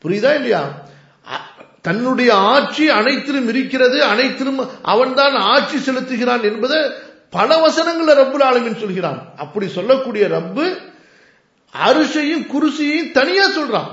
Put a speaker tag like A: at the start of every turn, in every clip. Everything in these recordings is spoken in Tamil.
A: புரியுதா இல்லையா அ- தன்னுடைய ஆட்சி அனைத்திலும் இருக்கிறது அனைத்திலும் அவன்தான் ஆட்சி செலுத்துகிறான் என்பதை பல வசனங்கள்ல ரப்புல் ஆலமீன் சொல்கிறான் அப்படி சொல்லக்கூடிய ரப்பு அரிசையும் குருசியையும் தனியா சொல்றான்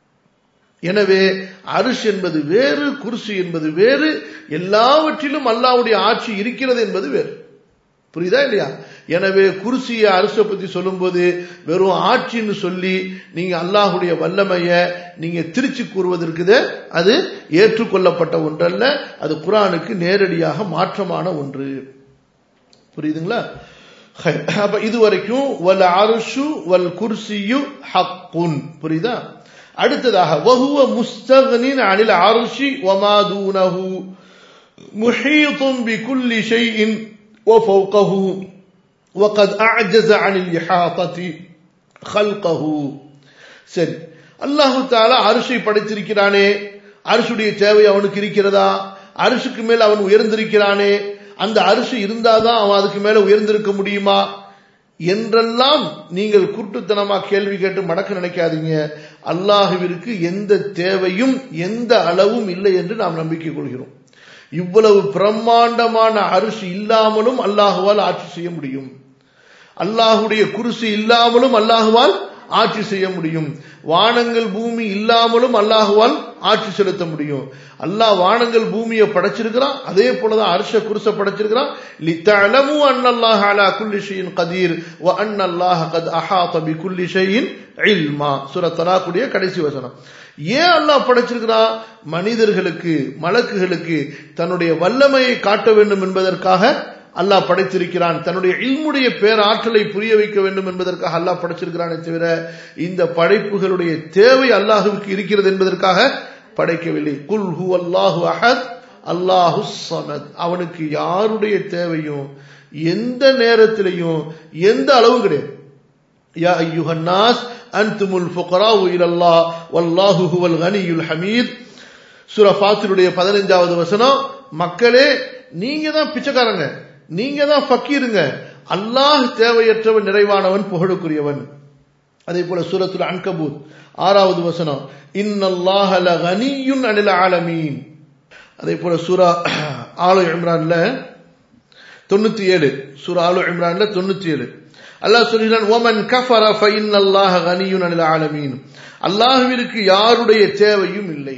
A: எனவே அரிசி என்பது வேறு குருசி என்பது வேறு எல்லாவற்றிலும் அல்லாஹ்வுடைய ஆட்சி இருக்கிறது என்பது வேறு புரியுதா இல்லையா எனவே குருசிய அரசை பத்தி சொல்லும்போது வெறும் ஆட்சின்னு சொல்லி நீங்க அல்லாஹுடைய வல்லமைய நீங்க திருச்சி கூறுவதற்குது அது ஏற்றுக்கொள்ளப்பட்ட ஒன்றல்ல அது குரானுக்கு நேரடியாக மாற்றமான ஒன்று புரியுதுங்களா ஹை. அப்ப இது வரைக்கும் வல் அருஷு வல் குர்சியு ஹக்குன் புரியுதா அடுத்ததாக வஹுவ முஸ்தகனின் அனில் அருஷி வமா தூனஹு முஹீதும் பிகுல்லி ஷைஇன் وفوقه وقد أعجز عن الإحاطة خلقه சரி அல்லாஹு தாலா அரிசை படைத்திருக்கிறானே அரிசுடைய தேவை அவனுக்கு இருக்கிறதா அரிசுக்கு மேல் அவன் உயர்ந்திருக்கிறானே அந்த அரிசி இருந்தாதான் அவன் அதுக்கு மேல உயர்ந்திருக்க முடியுமா என்றெல்லாம் நீங்கள் குருட்டுத்தனமா கேள்வி கேட்டு மடக்க நினைக்காதீங்க அல்லாஹுவிற்கு எந்த தேவையும் எந்த அளவும் இல்லை என்று நாம் நம்பிக்கை கொள்கிறோம் இவ்வளவு பிரம்மாண்டமான அரிசி இல்லாமலும் அல்லாஹுவால் ஆட்சி செய்ய முடியும் அல்லாஹுடைய குருசி இல்லாமலும் அல்லாஹுவால் ஆட்சி செய்ய முடியும் வானங்கள் பூமி இல்லாமலும் அல்லாஹுவால் ஆட்சி செலுத்த முடியும் அல்லாஹ் வானங்கள் பூமியை படைச்சிருக்கிறான் அதே போலதான் அரிச குருச படைச்சிருக்கிறான் லித்தஅலமு அன்னல்லாஹ அலா குல்லி ஷைஇன் கதீர் வ அன்னல்லாஹ கத் அஹாத பிகுல்லி ஷைஇன் இல்மா சூரத் தலாக்குடைய கடைசி வசனம் ஏன் அல்லாஹ் படைச்சிருக்கிறான் மனிதர்களுக்கு மலக்குகளுக்கு தன்னுடைய வல்லமையை காட்ட வேண்டும் என்பதற்காக அல்லாஹ் படைத்திருக்கிறான் தன்னுடைய இல்முடைய பேராற்றலை புரிய வைக்க வேண்டும் என்பதற்காக அல்லாஹ் படைச்சிருக்கிறானே தவிர இந்த படைப்புகளுடைய தேவை அல்லாஹுவுக்கு இருக்கிறது என்பதற்காக படைக்கவில்லை குல் ஹு அல்லாஹு அஹத் அல்லாஹு சமத் அவனுக்கு யாருடைய தேவையும் எந்த நேரத்திலையும் எந்த அளவும் கிடையாது யா ஐயுஹன் நாஸ் அன்துமுல் ஃபுகராஉ இலல்லாஹ் வல்லாஹு ஹுவல் கனியுல் ஹமீத் சூரா ஃபாத்திருடைய பதினஞ்சாவது வசனம் மக்களே நீங்க தான் பிச்சைக்காரங்க நீங்க தான் ஃபக்கீருங்க அல்லாஹ் தேவையற்றவன் நிறைவானவன் புகழுக்குரியவன் அதே போல சூரத்துல் அன்கபூத் ஆறாவது வசனம் இன்னல்லாஹ லகனியுன் அனில் ஆலமீன் அதே போல சூரா ஆலு இம்ரான்ல தொண்ணூத்தி ஏழு சூரா ஆலு இம்ரான்ல தொண்ணூத்தி ஏழு அல்லாஹ் சொல்கிறான் ஓமன் கஃபர ஃபைன்னல்லாஹ கனியுன் அனில் ஆலமீன் அல்லாஹ்விற்கு யாருடைய தேவையும் இல்லை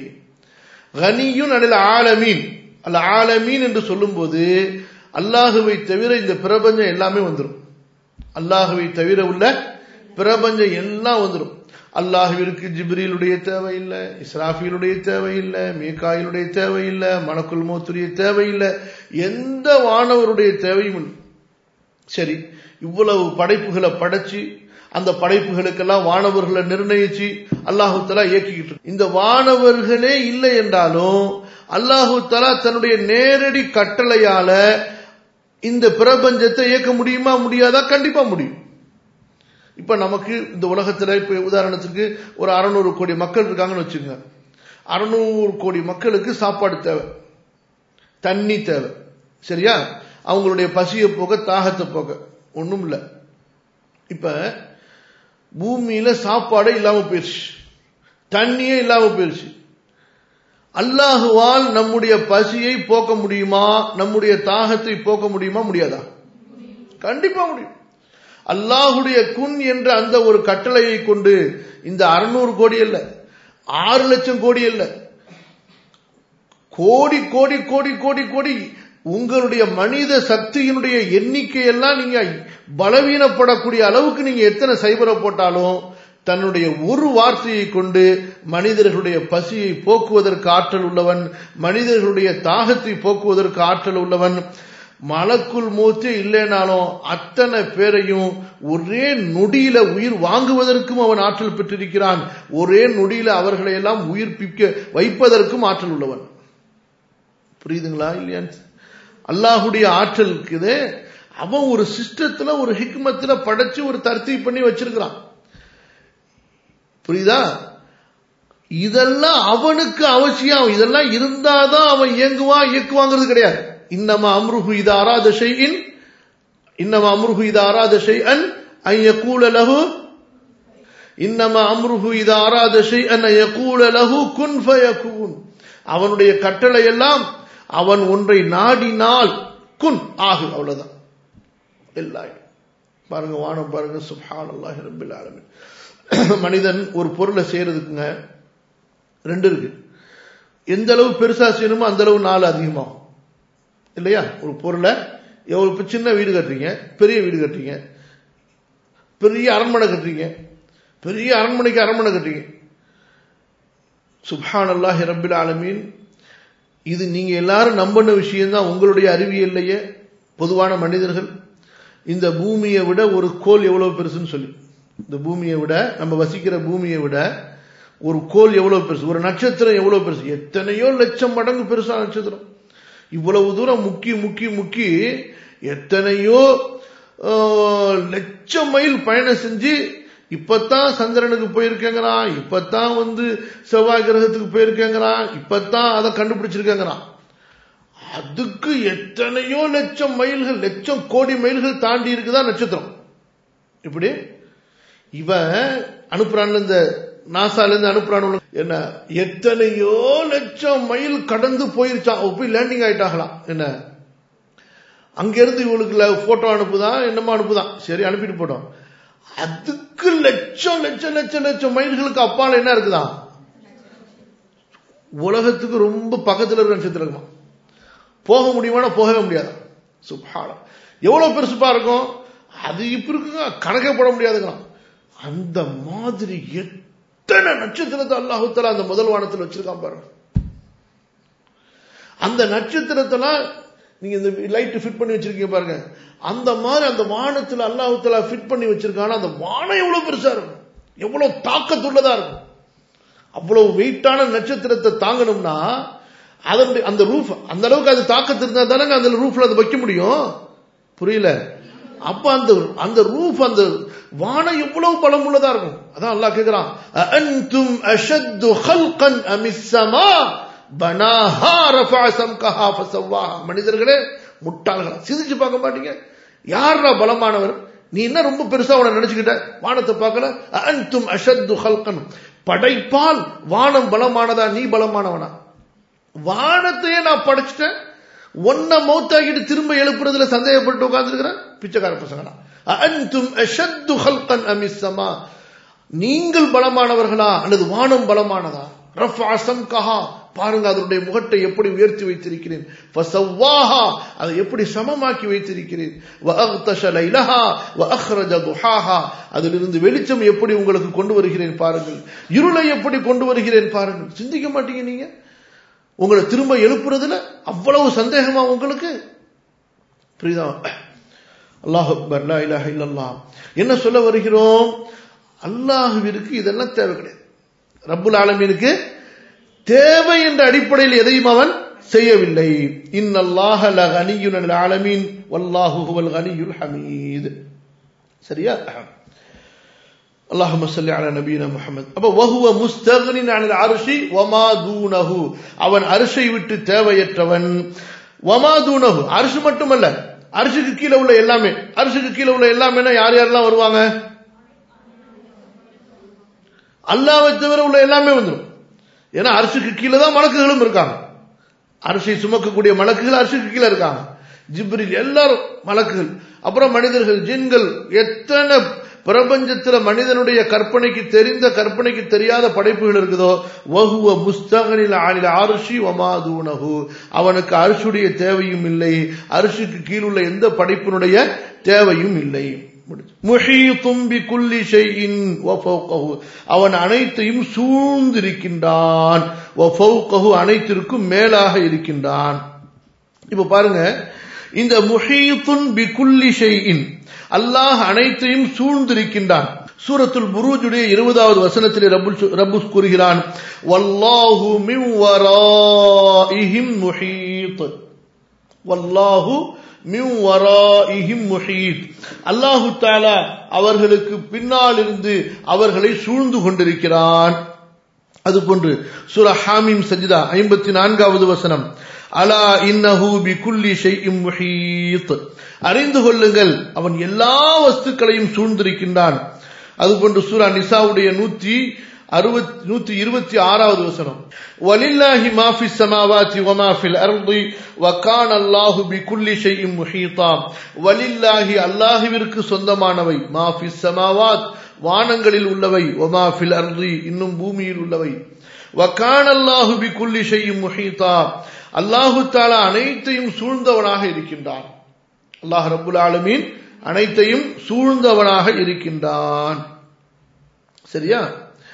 A: கனியுன் அனில் ஆலமீன் அல்ல ஆலமீன் என்று சொல்லும்போது அல்லாஹுவை தவிர இந்த பிரபஞ்சம் எல்லாமே வந்துடும் அல்லாஹுவை தவிர உள்ள பிரபஞ்சம் எல்லாம் வந்துடும் அல்லாஹுவிற்கு ஜிப்ரீலுடைய தேவையில்லை இஸ்ராஃபிலுடைய தேவையில்லை மீகாயிலுடைய தேவையில்லை மணக்குல் மோத்துடைய தேவையில்லை எந்த வானவருடைய தேவையும் இல்லை சரி இவ்வளவு படைப்புகளை படைச்சு அந்த படைப்புகளுக்கெல்லாம் வானவர்களை நிர்ணயிச்சு அல்லாஹு தலா இயக்கிக்கிட்டு இருக்கு. இந்த வானவர்களே இல்லை என்றாலும் அல்லாஹு தலா தன்னுடைய நேரடி கட்டளையால இந்த பிரபஞ்சத்தை இயக்க முடியுமா முடியாதா கண்டிப்பா முடியும் இப்ப நமக்கு இந்த உலகத்துல இப்ப உதாரணத்துக்கு ஒரு அறநூறு கோடி மக்கள் இருக்காங்கன்னு வச்சுங்க அறநூறு கோடி மக்களுக்கு சாப்பாடு தேவை தண்ணி தேவை சரியா அவங்களுடைய பசியை போக தாகத்தை போக ஒண்ணும் இல்ல இப்ப பூமியில சாப்பாடே இல்லாம போயிருச்சு தண்ணியே இல்லாம போயிருச்சு அல்லாஹுவால் நம்முடைய பசியை போக்க முடியுமா நம்முடைய தாகத்தை போக்க முடியுமா முடியாதா கண்டிப்பா முடியும் அல்லாஹுடைய குன் என்ற அந்த ஒரு கட்டளையை கொண்டு இந்த அறுநூறு கோடி அல்ல ஆறு லட்சம் கோடி அல்ல கோடி கோடி கோடி கோடி கோடி உங்களுடைய மனித சக்தியினுடைய எண்ணிக்கையெல்லாம் நீங்க பலவீனப்படக்கூடிய அளவுக்கு நீங்க எத்தனை சைபரை போட்டாலும் தன்னுடைய ஒரு வார்த்தையை கொண்டு மனிதர்களுடைய பசியை போக்குவதற்கு ஆற்றல் உள்ளவன் மனிதர்களுடைய தாகத்தை போக்குவதற்கு ஆற்றல் உள்ளவன் மலக்குள் மூச்சு இல்லைனாலும் அத்தனை பேரையும் ஒரே நொடியில உயிர் வாங்குவதற்கும் அவன் ஆற்றல் பெற்றிருக்கிறான் ஒரே நொடியில அவர்களை எல்லாம் உயிர்ப்பிக்க வைப்பதற்கும் ஆற்றல் உள்ளவன் புரியுதுங்களா இல்லையான்னு அல்லாஹுடைய ஆற்றல் இருக்குது அவன் ஒரு சிஸ்டத்துல ஒரு ஹிக்மத்துல படைச்சு ஒரு தர்த்தி பண்ணி வச்சிருக்கிறான் புரியுதா இதெல்லாம் அவனுக்கு அவசியம் இதெல்லாம் இருந்தாதான் அவன் இயங்குவான் இயக்குவாங்கிறது கிடையாது இன்னமா அம்ருஹு இது அராத ஷைஇன் இன்னமா அம்ருஹு இது அராத ஷைஅன் அன் யகூல லஹு இன்னம அம்ருஹு இதா அராத ஷைஅன் யகூல லஹு குன் ஃபயகூன் அவனுடைய கட்டளை எல்லாம் அவன் ஒன்றை நாடினால் குன் ஆகு அவ்வளவுதான் எல்லாம் பாருங்க வானம் பாருங்க சுப்ஹானல்லாஹி ரப்பில் ஆலமீன் மனிதன் ஒரு பொருளை செய்யறதுக்குங்க ரெண்டு இருக்கு எந்த அளவு பெருசா செய்யணுமோ அந்த அளவு நாள் அதிகமாகும் இல்லையா ஒரு பொருளை எவ்வளவு சின்ன வீடு கட்டுறீங்க பெரிய வீடு கட்டுறீங்க பெரிய அரண்மனை கட்டுறீங்க பெரிய அரண்மனைக்கு அரண்மனை கட்டுறீங்க சுப்ஹான் அல்லாஹி ரபில் ஆலமீன் இது நீங்க எல்லாரும் நம்பின விஷயம்தான் உங்களுடைய அறிவியல்லையே பொதுவான மனிதர்கள் இந்த பூமியை விட ஒரு கோல் எவ்வளவு பெருசுன்னு சொல்லி இந்த பூமியை விட நம்ம வசிக்கிற பூமியை விட ஒரு கோல் எவ்வளவு பெருசு ஒரு நட்சத்திரம் எவ்வளவு பெருசு எத்தனையோ லட்சம் மடங்கு பெருசா நட்சத்திரம் இவ்வளவு தூரம் முக்கி முக்கி முக்கி எத்தனையோ லட்சம் மைல் பயணம் செஞ்சு இப்பத்தான் சந்திரனுக்கு போயிருக்கேங்கிறான் இப்பத்தான் வந்து செவ்வாய் கிரகத்துக்கு போயிருக்கேங்கிறான் இப்பத்தான் அதை கண்டுபிடிச்சிருக்கேங்கிறான் அதுக்கு எத்தனையோ லட்சம் மைல்கள் லட்சம் கோடி மைல்கள் தாண்டி இருக்குதான் நட்சத்திரம் இப்படி இவன் அனுப்புறான்ல இந்த நாசால இருந்து அனுப்புறான் என்ன எத்தனையோ லட்சம் மைல் கடந்து போயிருச்சான் போய் லேண்டிங் ஆயிட்டாங்களாம் என்ன அங்கிருந்து இவளுக்கு போட்டோ அனுப்புதான் என்னமோ அனுப்புதான் சரி அனுப்பிட்டு போட்டோம் அதுக்கு லட்சம் லட்சம் லட்சம் லட்சம் மைல்களுக்கு அப்பால் என்ன இருக்குதான் உலகத்துக்கு ரொம்ப பக்கத்துல இருக்கிற நட்சத்திரம் இருக்குமா போக முடியுமானா போகவே முடியாது சுபாலம் எவ்வளவு பெருசுப்பா இருக்கும் அது இப்ப இருக்குங்க கணக்கே போட முடியாதுங்க அந்த மாதிரி எத்தனை நட்சத்திரத்தை அல்லாஹுத்தலா அந்த முதல் வானத்தில் வச்சிருக்கான் பாருங்க அந்த நட்சத்திரத்தெல்லாம் நீங்க இந்த லைட் ஃபிட் பண்ணி வச்சிருக்கீங்க பாருங்க அந்த மாதிரி அந்த வானத்தில் அல்லாஹுத்தலா ஃபிட் பண்ணி வச்சிருக்கான அந்த வானம் எவ்வளவு பெருசா இருக்கும் எவ்வளவு தாக்கத்துள்ளதா இருக்கும் அவ்வளவு வெயிட்டான நட்சத்திரத்தை தாங்கணும்னா அதனுடைய அந்த ரூஃப் அந்த அளவுக்கு அது தாக்கத்து இருந்தா தானங்க அந்த ரூஃப்ல அதை வைக்க முடியும் புரியல அப்ப அந்த அந்த ரூஃப் அந்த வானம் எவ்வளவு பலம் உள்ளதா இருக்கும் அதான் அல்லாஹ் கேக்குறான் அன்தும் அஷத்து ஹல்கன் அமிஸ்ஸமா பனாஹா ரஃபா சம்கஹா ஃபஸவாஹா மனிதர்களே முட்டாள்களா சிந்திச்சு பார்க்க மாட்டீங்க யாரா பலமானவர் நீ என்ன ரொம்ப பெருசா உன நினைச்சுக்கிட்ட வானத்தை பார்க்கல அன்தும் அஷத்து ஹல்கன் படைப்பால் வானம் பலமானதா நீ பலமானவனா வானத்தையே நான் படைச்சிட்டேன் ஒன்ன மௌத்தாக்கிட்டு திரும்ப எழுப்புறதுல சந்தேகப்பட்டு உட்கார்ந்துருக்கிறேன் பிச்சைக்கார பசங்களா அன்தும் அஷத்து ஹல்கன் அமிஸ்ஸமா நீங்கள் பலமானவர்களா அல்லது வானம் பலமானதா ரஃபா சம்கஹா பாருங்க அதனுடைய முகட்டை எப்படி உயர்த்தி வைத்திருக்கிறேன் ஃபசவ்வாஹா அதை எப்படி சமமாக்கி வைத்திருக்கிறேன் வஅக்தஷ லைலஹா வஅக்ரஜ துஹாஹா அதிலிருந்து வெளிச்சம் எப்படி உங்களுக்கு கொண்டு வருகிறேன் பாருங்கள் இருளை எப்படி கொண்டு வருகிறேன் பாருங்கள் சிந்திக்க மாட்டீங்க நீங்க உங்களை திரும்ப எழுப்புறதுல அவ்வளவு சந்தேகமா உங்களுக்கு புரியுதா அல்லாஹ் அக்பர் லா இலாஹ இல்லல்லாஹ் என்ன சொல்ல வருகிறோம் அல்லாஹுவிற்கு இதெல்லாம் தேவை கிடையாது ரப்புல் ஆலமீனுக்கு தேவை என்ற அடிப்படையில் எதையும் அவன் செய்யவில்லை இன்னல்லாஹ லகனியுன் ஆலமீன் வல்லாஹு ஹுவல் கனியுல் ஹமீத் சரியா اللهم صل على نبينا محمد அப்ப وهو مستغن عن العرش وما دونه அவன் அரிஷை விட்டு தேவையற்றவன் وما دونه அரிஷ் மட்டுமல்ல அரிசுக்கு கீழே உள்ள எல்லாமே அரிசுக்கு கீழே உள்ள எல்லாமே யார் யாரெல்லாம் வருவாங்க அல்லாவை தவிர உள்ள எல்லாமே வந்துடும் ஏன்னா அரிசுக்கு கீழே தான் மலக்குகளும் இருக்காங்க அரிசை சுமக்கக்கூடிய மலக்குகள் அரிசுக்கு கீழே இருக்காங்க ஜிப்ரில் எல்லாரும் மலக்குகள் அப்புறம் மனிதர்கள் ஜின்கள் எத்தனை பிரபஞ்சத்துல மனிதனுடைய கற்பனைக்கு தெரிந்த கற்பனைக்கு தெரியாத படைப்புகள் இருக்குதோ வகுவ முஸ்தகனில் ஆனில் அரிசி வமாதூனகு அவனுக்கு அரிசுடைய தேவையும் இல்லை அரிசிக்கு கீழுள்ள எந்த படைப்பினுடைய தேவையும் இல்லை அவன் அனைத்தையும் சூழ்ந்திருக்கின்றான் அனைத்திற்கும் மேலாக இருக்கின்றான் இப்ப பாருங்க இந்த முஹீத்துன் பிகுல்லி ஷைஇன் அல்லாஹ் அனைத்தையும் சூழ்ந்திருக்கின்றான் சூரத்துல் புரூஜுடைய இருபதாவது வசனத்தில் ரப்பு கூறுகிறான் வல்லாஹு மின் வராஇஹிம் முஹீத் வல்லாஹு மின் வராஇஹிம் முஹீத் அல்லாஹு தாலா அவர்களுக்கு பின்னால் இருந்து அவர்களை சூழ்ந்து கொண்டிருக்கிறான் அதுபோன்று சூர ஹாமிம் சஜிதா ஐம்பத்தி நான்காவது வசனம் அலா இன்னஹு பி குல்லி ஷைஇம் முஹீத் அறிந்து கொள்ளுங்கள் அவன் எல்லா வஸ்துக்களையும் சூழ்ந்திருக்கின்றான் அதுபோன்று சூரா நிசாவுடைய நூத்தி அறுபத் நூத்தி இருபத்தி ஆறாவது வசனம் வலில்லாஹி மாஃபி சமாவாத்தி வமாஃபில் அர்தி வக்கான் அல்லாஹு பி குல்லி ஷைஇம் முஹீதா வலில்லாஹி அல்லாஹுவிற்கு சொந்தமானவை மாஃபி சமாவாத் வானங்களில் உள்ளவை வமாஃபில் அர்தி இன்னும் பூமியில் உள்ளவை வக்கான் அல்லாஹு பி குல்லி ஷைஇம் முஹீதா அல்லாஹு தாலா அனைத்தையும் சூழ்ந்தவனாக இருக்கின்றான் அல்லாஹ் ரப்புல் ஆலமீன் அனைத்தையும் சூழ்ந்தவனாக இருக்கின்றான் சரியா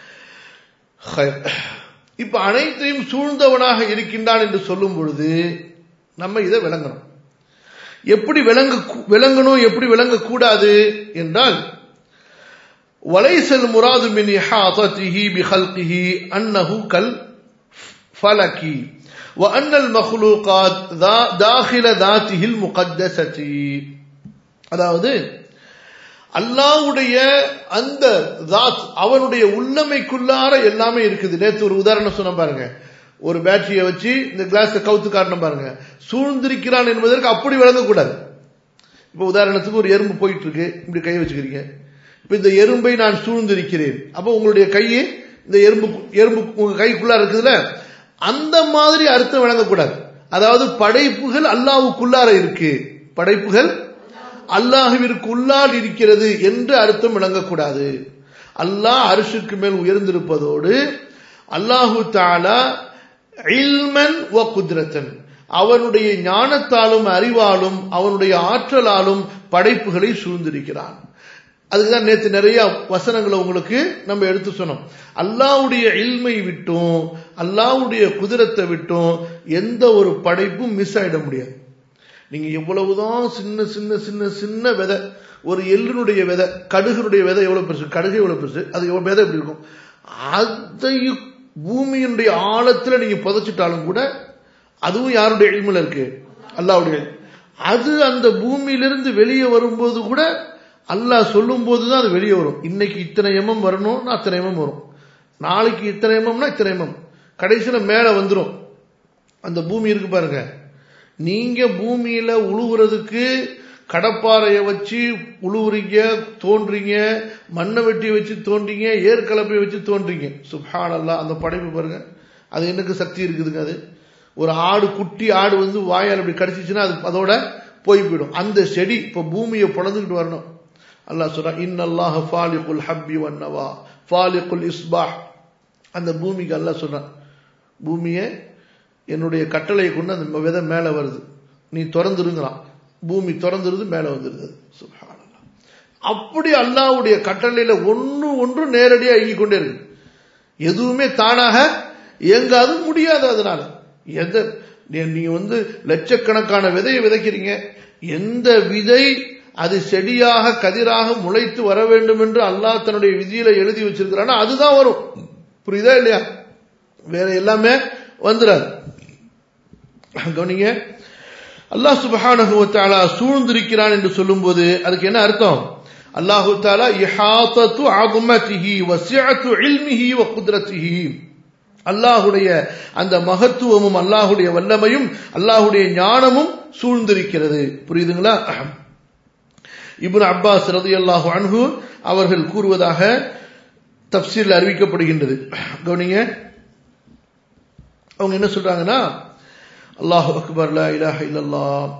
A: இப்ப அனைத்தையும் சூழ்ந்தவனாக இருக்கின்றான் என்று சொல்லும் பொழுது நம்ம இதை விளங்கணும் எப்படி விளங்க விளங்கணும் எப்படி விளங்கக்கூடாது என்றால் வலைசல் முராது மின் இஹாதத்திஹி பிஹல்கிஹி அன்னஹு கல் ஃபலகி وأن المخلوقات داخل ذاته المقدسة அதாவது அல்லாவுடைய அந்த தாத் அவனுடைய உள்ளமைக்குள்ளார எல்லாமே இருக்குது நேற்று ஒரு உதாரணம் சொன்ன பாருங்க ஒரு பேட்டரியை வச்சு இந்த கிளாஸ் கவுத்து காட்டணும் பாருங்க சூழ்ந்திருக்கிறான் என்பதற்கு அப்படி விளங்கக்கூடாது இப்ப உதாரணத்துக்கு ஒரு எறும்பு போயிட்டு இருக்கு இப்படி கை வச்சுக்கிறீங்க இப்ப இந்த எறும்பை நான் சூழ்ந்திருக்கிறேன் அப்ப உங்களுடைய கையை இந்த எறும்பு எறும்பு உங்க கைக்குள்ளார இருக்குதுல அந்த மாதிரி அர்த்தம் விளங்கக்கூடாது அதாவது படைப்புகள் அல்லாவுக்குள்ளார இருக்கு படைப்புகள் அல்லாஹுவிற்கு உள்ளால் இருக்கிறது என்று அர்த்தம் விளங்கக்கூடாது அல்லாஹ் அரிசுக்கு மேல் உயர்ந்திருப்பதோடு அல்லாஹு தாலா இல்மன் வ குதிரத்தன் அவனுடைய ஞானத்தாலும் அறிவாலும் அவனுடைய ஆற்றலாலும் படைப்புகளை சூழ்ந்திருக்கிறான் அதுக்குதான் நேற்று நிறைய வசனங்களை உங்களுக்கு நம்ம எடுத்து சொன்னோம் அல்லாவுடைய இல்மை விட்டும் அல்லாவுடைய குதிரத்தை விட்டும் எந்த ஒரு படைப்பும் மிஸ் ஆயிட முடியாது நீங்க எவ்வளவுதான் சின்ன சின்ன சின்ன சின்ன விதை ஒரு எள்ளுனுடைய விதை கடுகுனுடைய விதை எவ்வளவு பெருசு கடுகு எவ்வளவு பெருசு அது எவ்வளவு விதை எப்படி இருக்கும் அதையும் பூமியினுடைய ஆழத்துல நீங்க புதைச்சிட்டாலும் கூட அதுவும் யாருடைய இல்முல இருக்கு அல்லாவுடைய அது அந்த பூமியிலிருந்து வெளியே வரும்போது கூட அல்லாஹ் சொல்லும் போதுதான் அது வெளியே வரும் இன்னைக்கு இத்தனை எம்எம் வரணும்னா அத்தனை எம்எம் வரும் நாளைக்கு இத்தனை எம்எம்னா இத்தனை எம்எம் கடைசியில மேல வந்துடும் அந்த பூமி இருக்கு பாருங்க நீங்க பூமியில உழுவுறதுக்கு கடப்பாறையை வச்சு உழுவுறீங்க தோன்றீங்க மண்ணை வெட்டி வச்சு தோன்றீங்க ஏற்கலப்பை வச்சு தோன்றீங்க சுப்ஹான் அல்லா அந்த படைப்பு பாருங்க அது எனக்கு சக்தி இருக்குதுங்க அது ஒரு ஆடு குட்டி ஆடு வந்து வாயால் அப்படி கடிச்சிச்சுன்னா அது அதோட போய் போயிடும் அந்த செடி இப்ப பூமியை பிளந்துக்கிட்டு வரணும் அல்லாஹ் சொல்றான் இன் அல்லாஹ் ஃபாலிகுல் ஹப்பி வன்னவா ஃபாலிகுல் இஸ்பாஹ் அந்த பூமிக்கு அல்லாஹ் சொல்றான் பூமியை என்னுடைய கட்டளையை கொண்டு அந்த விதை மேலே வருது நீ திறந்துருங்கிறான் பூமி திறந்துருது மேலே வந்துருது சுப்ஹானல்லாஹ் அப்படி அல்லாஹ்வுடைய கட்டளையில ஒன்று ஒன்று நேரடியாக இயங்கிக் கொண்டே இருக்கு எதுவுமே தானாக இயங்காது முடியாது அதனால எந்த நீங்க வந்து லட்சக்கணக்கான விதையை விதைக்கிறீங்க எந்த விதை அது செடியாக கதிராக முளைத்து வர வேண்டும் என்று அல்லாஹ் தன்னுடைய விதியில எழுதி வச்சிருக்கிறான்னா அதுதான் வரும் புரியுதா இல்லையா வேற எல்லாமே வந்துடாது கவனிங்க அல்லாஹ் சுபஹானஹு தாலா சூழ்ந்திருக்கிறான் என்று சொல்லும்போது அதுக்கு என்ன அர்த்தம் அல்லாஹு தாலா இஹாத்தத்து ஆகுமத்திஹி வசியத்து இல்மிஹி வ குதிரத்திஹி அல்லாஹுடைய அந்த மகத்துவமும் அல்லாஹுடைய வல்லமையும் அல்லாஹுடைய ஞானமும் சூழ்ந்திருக்கிறது புரியுதுங்களா இப்னு அப்பாஸ் ரதி அல்லாஹு அன்ஹு அவர்கள் கூறுவதாக தப்சீரில் அறிவிக்கப்படுகின்றது கவனிங்க அவங்க என்ன சொல்றாங்கன்னா அல்லாஹு அக்பர் லா இலாஹ இல்லல்லாஹ்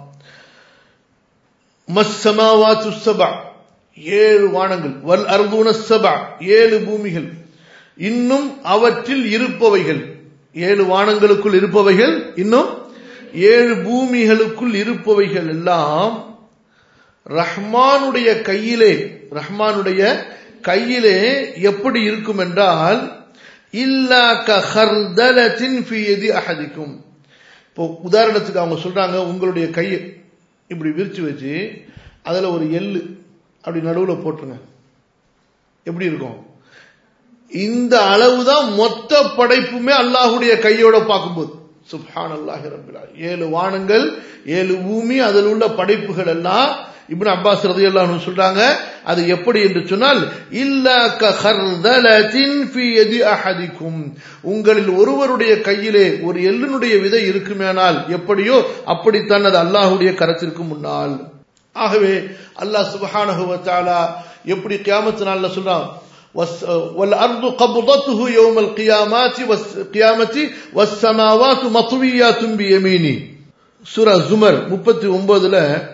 A: மஸ்ஸமாவாத்து சபா ஏழு வானங்கள் வல் அர்துன சபா ஏழு பூமிகள் இன்னும் அவற்றில் இருப்பவைகள் ஏழு வானங்களுக்குள் இருப்பவைகள் இன்னும் ஏழு பூமிகளுக்குள் இருப்பவைகள் எல்லாம் ரஹ்மானுடைய கையிலே ரஹ்மானுடைய கையிலே எப்படி இருக்கும் என்றால் இல்லா கஹர்தலத்தின் ஃபியதி அஹதிக்கும் இப்போ உதாரணத்துக்கு அவங்க சொல்றாங்க உங்களுடைய கையை இப்படி விரிச்சு வச்சு அதுல ஒரு எள்ளு அப்படி நடுவில் போட்டுருங்க எப்படி இருக்கும் இந்த அளவுதான் மொத்த படைப்புமே அல்லாஹுடைய கையோட பார்க்கும்போது சுப்ஹான் அல்லாஹி ரபிலா ஏழு வானங்கள் ஏழு பூமி அதில் உள்ள படைப்புகள் எல்லாம் இப்னு அப்பாஸ் ரதியல்லாஹு சொல்றாங்க அது எப்படி என்று சொன்னால் இல்ல கஹர்தலத்தின் ஃபி யதி அஹதிக்கும் உங்களில் ஒருவருடைய கையிலே ஒரு எள்ளினுடைய விதை இருக்குமேனால் எப்படியோ அப்படித்தான் அது அல்லாஹ்வுடைய கரத்திற்கு முன்னால் ஆகவே அல்லாஹ் சுபஹானஹு வ தஆலா எப்படி கியாமத் நாள்ல சொல்றான் والأرض قبضته يوم القيامات والقيامة والسماوات مطويات بيمينه சூரா ஜுமர் முப்பத்தி ஒன்பதுல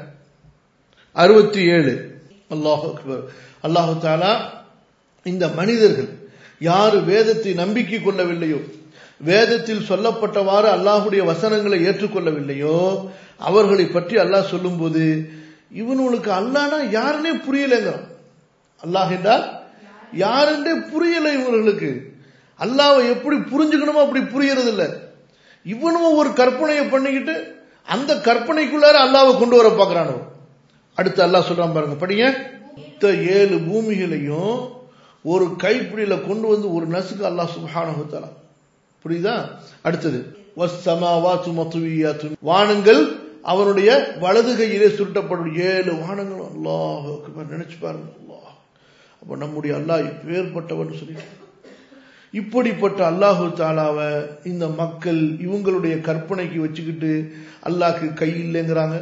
A: அறுபத்தி ஏழு அல்லாஹு அக்பர் அல்லாஹு தாலா இந்த மனிதர்கள் யாரு வேதத்தை நம்பிக்கை கொள்ளவில்லையோ வேதத்தில் சொல்லப்பட்டவாறு அல்லாஹுடைய வசனங்களை ஏற்றுக்கொள்ளவில்லையோ அவர்களை பற்றி அல்லாஹ் சொல்லும்போது இவனுக்கு அல்லானா யாருன்னே புரியலைங்கிறான் அல்லாஹ் என்றால் யாருன்றே புரியலை இவர்களுக்கு அல்லாவை எப்படி புரிஞ்சுக்கணுமோ அப்படி புரியறது இல்லை இவனும் ஒரு கற்பனையை பண்ணிக்கிட்டு அந்த கற்பனைக்குள்ளார அல்லாவை கொண்டு வர பார்க்கிறானோ அடுத்து அல்லாஹ் சொல்றான் பாருங்க படிங்க மொத்த ஏழு பூமிகளையும் ஒரு கைப்பிடியில கொண்டு வந்து ஒரு நசுக்கு அல்லாஹ் சுபஹானஹு புரியுதா அடுத்தது வஸ்ஸமாவாத்து மத்துவியாத்து வானங்கள் அவனுடைய வலது கையிலே சுருட்டப்படும் ஏழு வானங்களும் அல்லாஹ் நினைச்சு பாருங்க அல்லாஹ் அப்ப நம்முடைய அல்லாஹ் வேறுபட்டவன் சொல்லி இப்படிப்பட்ட அல்லாஹு தாலாவை இந்த மக்கள் இவங்களுடைய கற்பனைக்கு வச்சுக்கிட்டு அல்லாஹ்க்கு கை இல்லைங்கிறாங்க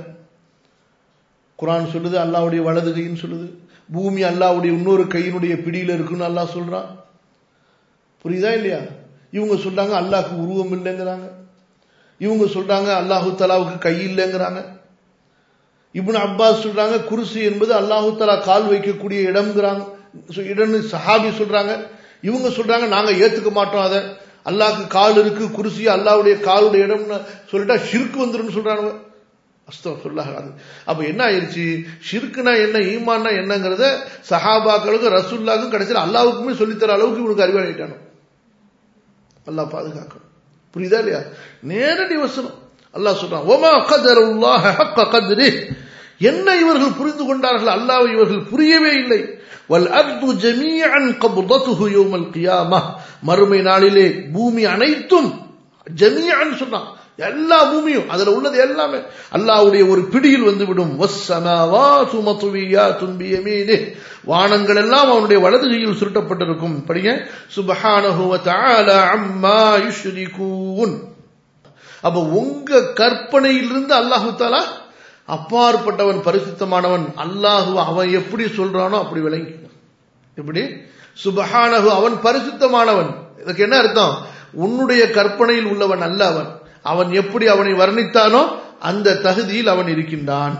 A: குரான் சொல்லுது அல்லாவுடைய வலது கைன்னு சொல்லுது பூமி அல்லாவுடைய இன்னொரு கையினுடைய பிடியில இருக்குன்னு அல்லாஹ் சொல்றான் புரியுதா இல்லையா இவங்க சொல்றாங்க அல்லாஹ்க்கு உருவம் இல்லைங்கிறாங்க இவங்க சொல்றாங்க அல்லாஹு தலாவுக்கு கை இல்லைங்கிறாங்க இப்னு அப்பாஸ் சொல்றாங்க குருசி என்பது அல்லாஹு தலா கால் வைக்கக்கூடிய இடம்ங்கிறாங்க இடம்னு சஹாபி சொல்றாங்க இவங்க சொல்றாங்க நாங்க ஏத்துக்க மாட்டோம் அதை அல்லாஹ்க்கு கால் இருக்கு குருசி அல்லாவுடைய காலுடைய இடம்னு சொல்லிட்டா ஷிர்க்கு வந்துருன்னு சொல்றாங்க அஸ்தம் சொல்லாது அப்ப என்ன ஆயிருச்சு ஷிர்க்குனா என்ன ஈமான்னா என்னங்கிறத சஹாபாக்களுக்கும் ரசுல்லாக்கும் கடைசியில் அல்லாவுக்குமே சொல்லித்தர அளவுக்கு இவனுக்கு அறிவாளிட்டானோ அல்லாஹ் பாதுகாக்கணும் புரியுதா இல்லையா நேரடி வசனம் அல்லாஹ் சொல்றான் ஓமா கதருல்லாஹ ஹக்க கத்ரி என்ன இவர்கள் புரிந்து கொண்டார்கள் அல்லாஹ் இவர்கள் புரியவே இல்லை வல் அர்து ஜமீஅன் கப்தத்துஹு யௌமல் கியாமா மறுமை நாளிலே பூமி அனைத்தும் ஜமீஅன் சொன்னான் எல்லா பூமியும் அதுல உள்ளது எல்லாமே அல்லாஹ்வுடைய ஒரு பிடியில் வந்து விடும் வஸ்ஸமாவாது மத்வியாத்துன் பியமீனி வானங்கள் எல்லாம் அவனுடைய வலது கையில் சுருட்டப்பட்டிருக்கும் படிங்க சுப்ஹானஹு வ தஆலா அம்மா யுஷ்ரிகூன் அப்ப உங்க கற்பனையிலிருந்து அல்லாஹு தாலா அப்பாற்பட்டவன் பரிசுத்தமானவன் அல்லாஹு அவன் எப்படி சொல்றானோ அப்படி விளங்கி எப்படி சுபஹானஹு அவன் பரிசுத்தமானவன் இதுக்கு என்ன அர்த்தம் உன்னுடைய கற்பனையில் உள்ளவன் அல்ல அவன் அவன் எப்படி அவனை வர்ணித்தானோ அந்த தகுதியில் அவன் இருக்கின்றான்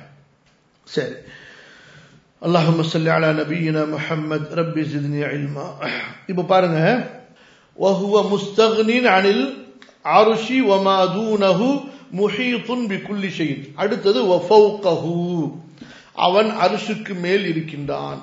A: சரி اللهم صل على نبينا محمد ربي زدني علما இப்போ பாருங்க وهو مستغن عن العرش وما دونه محيط بكل شيء அடுத்தது وفوقه அவன் அரிசுக்கு மேல் இருக்கின்றான்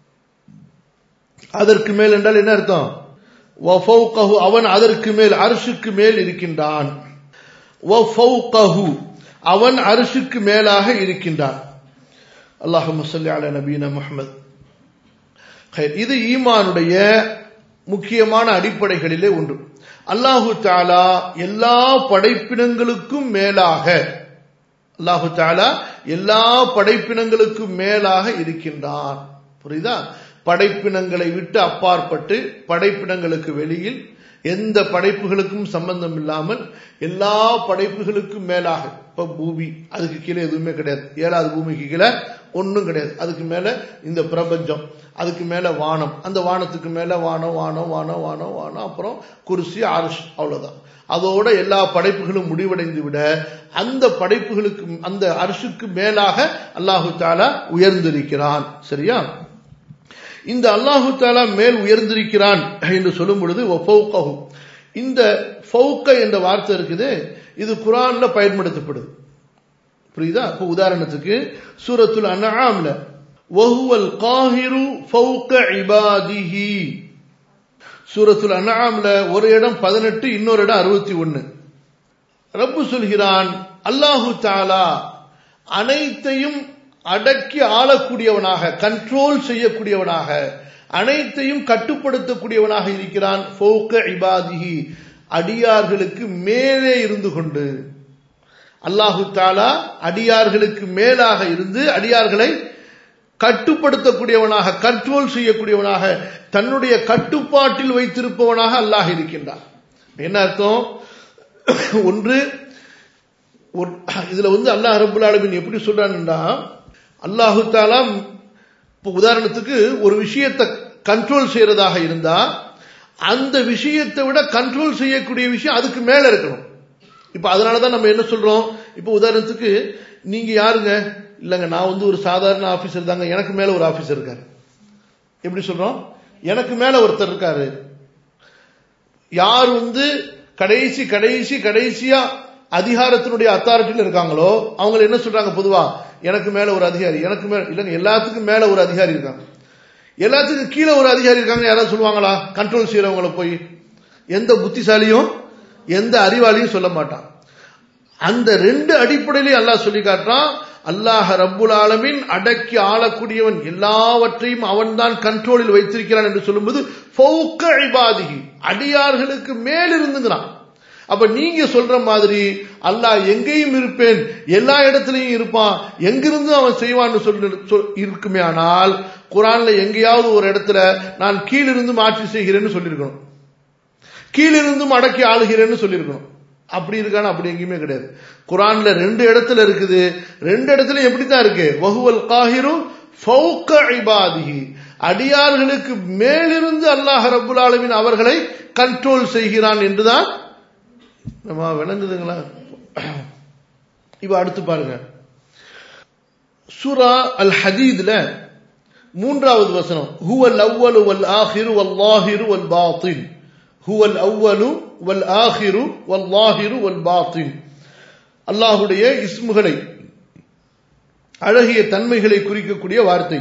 A: அதற்கு மேல் என்றால் என்ன அர்த்தம் وفوقه அவன் அதற்கு மேல் அரிசுக்கு மேல் இருக்கின்றான் وفوقه அவன் அரிசுக்கு மேலாக இருக்கின்றான் அல்லாஹும் சொல்லி அல நபீன முகமது இது ஈமானுடைய முக்கியமான அடிப்படைகளிலே ஒன்று அல்லாஹு தாலா எல்லா படைப்பினங்களுக்கும் மேலாக அல்லாஹு தாலா எல்லா படைப்பினங்களுக்கும் மேலாக இருக்கின்றான் புரியுதா படைப்பினங்களை விட்டு அப்பாற்பட்டு படைப்பினங்களுக்கு வெளியில் எந்த படைப்புகளுக்கும் சம்பந்தம் இல்லாமல் எல்லா படைப்புகளுக்கும் மேலாக இப்ப பூமி அதுக்கு கீழே எதுவுமே கிடையாது ஏழாவது பூமிக்கு கீழே ஒன்றும் கிடையாது அதுக்கு மேல இந்த பிரபஞ்சம் அதுக்கு மேல வானம் அந்த வானத்துக்கு மேல வானம் வானம் வானம் வானம் வானம் அப்புறம் குருசி ஆருஷ் அவ்வளவுதான் அதோட எல்லா படைப்புகளும் முடிவடைந்து விட அந்த படைப்புகளுக்கு அந்த அரிசுக்கு மேலாக அல்லாஹு தாலா உயர்ந்திருக்கிறான் சரியா இந்த அல்லாஹு தாலா மேல் உயர்ந்திருக்கிறான் என்று சொல்லும் பொழுது இந்த ஃபவுக்க என்ற வார்த்தை இருக்குது இது குரான்ல பயன்படுத்தப்படுது புரியுதா இப்போ உதாரணத்துக்கு சூரத்துல் அன்ஆம்ல வஹுவல் காஹிரு ஃபவுக இபாதிஹி சூரத்துல் அன்ஆம்ல ஒரு இடம் பதினெட்டு இன்னொரு இடம் அறுபத்தி ஒன்னு ரப்பு சொல்கிறான் அல்லாஹு தாலா அனைத்தையும் அடக்கி ஆளக்கூடியவனாக கண்ட்ரோல் செய்யக்கூடியவனாக அனைத்தையும் கட்டுப்படுத்தக்கூடியவனாக இருக்கிறான் ஃபோக்க இபாதிஹி அடியார்களுக்கு மேலே இருந்து கொண்டு அல்லாஹு தாலா அடியார்களுக்கு மேலாக இருந்து அடியார்களை கட்டுப்படுத்தக்கூடியவனாக கண்ட்ரோல் செய்யக்கூடியவனாக தன்னுடைய கட்டுப்பாட்டில் வைத்திருப்பவனாக அல்லாஹ் இருக்கின்றான் என்ன அர்த்தம் ஒன்று இதுல வந்து அல்லாஹ் ரபுல் ஆலமின் எப்படி சொல்றான்னா அல்லாஹு தாலா இப்போ உதாரணத்துக்கு ஒரு விஷயத்தை கண்ட்ரோல் செய்யறதாக இருந்தா அந்த விஷயத்தை விட கண்ட்ரோல் செய்யக்கூடிய விஷயம் அதுக்கு மேல இருக்கணும் இப்ப அதனாலதான் நம்ம என்ன சொல்றோம் இப்ப உதாரணத்துக்கு நீங்க யாருங்க இல்லங்க நான் வந்து ஒரு சாதாரண ஆபீசர் தாங்க எனக்கு மேல ஒரு ஆபீசர் இருக்காரு எப்படி சொல்றோம் எனக்கு மேல ஒருத்தர் இருக்காரு யார் வந்து கடைசி கடைசி கடைசியா அதிகாரத்தினுடைய அத்தாரிட்டியில் இருக்காங்களோ அவங்க என்ன சொல்றாங்க பொதுவா எனக்கு மேல ஒரு அதிகாரி எனக்கு மேல இல்லைங்க எல்லாத்துக்கும் மேல ஒரு அதிகாரி இருக்காங்க எல்லாத்துக்கும் கீழே ஒரு அதிகாரி இருக்காங்க யாராவது சொல்லுவாங்களா கண்ட்ரோல் செய்யறவங்கள போய் எந்த புத்திசாலியும் எந்த அறிவாளியும் சொல்ல மாட்டான் அந்த ரெண்டு அடிப்படையிலையும் அல்லாஹ் சொல்லி காட்டுறான் அல்லாஹ் ரப்புல் ஆலமின் அடக்கி ஆளக்கூடியவன் எல்லாவற்றையும் அவன்தான் கண்ட்ரோலில் வைத்திருக்கிறான் என்று சொல்லும்போது ஃபௌக இபாதிஹி அடியார்களுக்கு மேலிருந்துங்கிறான் அப்ப நீங்க சொல்ற மாதிரி அல்லாஹ் எங்கேயும் இருப்பேன் எல்லா இடத்துலயும் இருப்பான் எங்கிருந்து அவன் செய்வான்னு சொல்லி சொல்- இருக்குமே ஆனால் குரான்ல எங்கேயாவது ஒரு இடத்துல நான் கீழிருந்தும் ஆட்சி செய்கிறேன்னு சொல்லியிருக்கணும் கீழிருந்தும் அடக்கி ஆளுகிறேன்னு சொல்லியிருக்கணும் அப்படி இருக்கான்னு அப்படி எங்கேயுமே கிடையாது குரான்ல ரெண்டு இடத்துல இருக்குது ரெண்டு இடத்துல எப்படித்தான் இருக்கு வஹுவல் காஹிரு ஃபௌக இபாதிஹி அடியார்களுக்கு மேலிருந்து அல்லாஹ் ரப்புல் ஆலமீன் அவர்களை கண்ட்ரோல் செய்கிறான் என்றுதான் நம்ம விளங்குதுங்களா இப்ப அடுத்து பாருங்க சூரா அல் ஹதீத்ல மூன்றாவது வசனம் ஹுவல் அவ்வலு வல் ஆஹிரு வல் லாஹிரு வல் பாத்தின் ஹுவல் அவ்வலு வல் ஆஹிரு வல் லாஹிரு வல் பாத்தின் அல்லாஹுடைய இஸ்முகளை அழகிய தன்மைகளை குறிக்கக்கூடிய வார்த்தை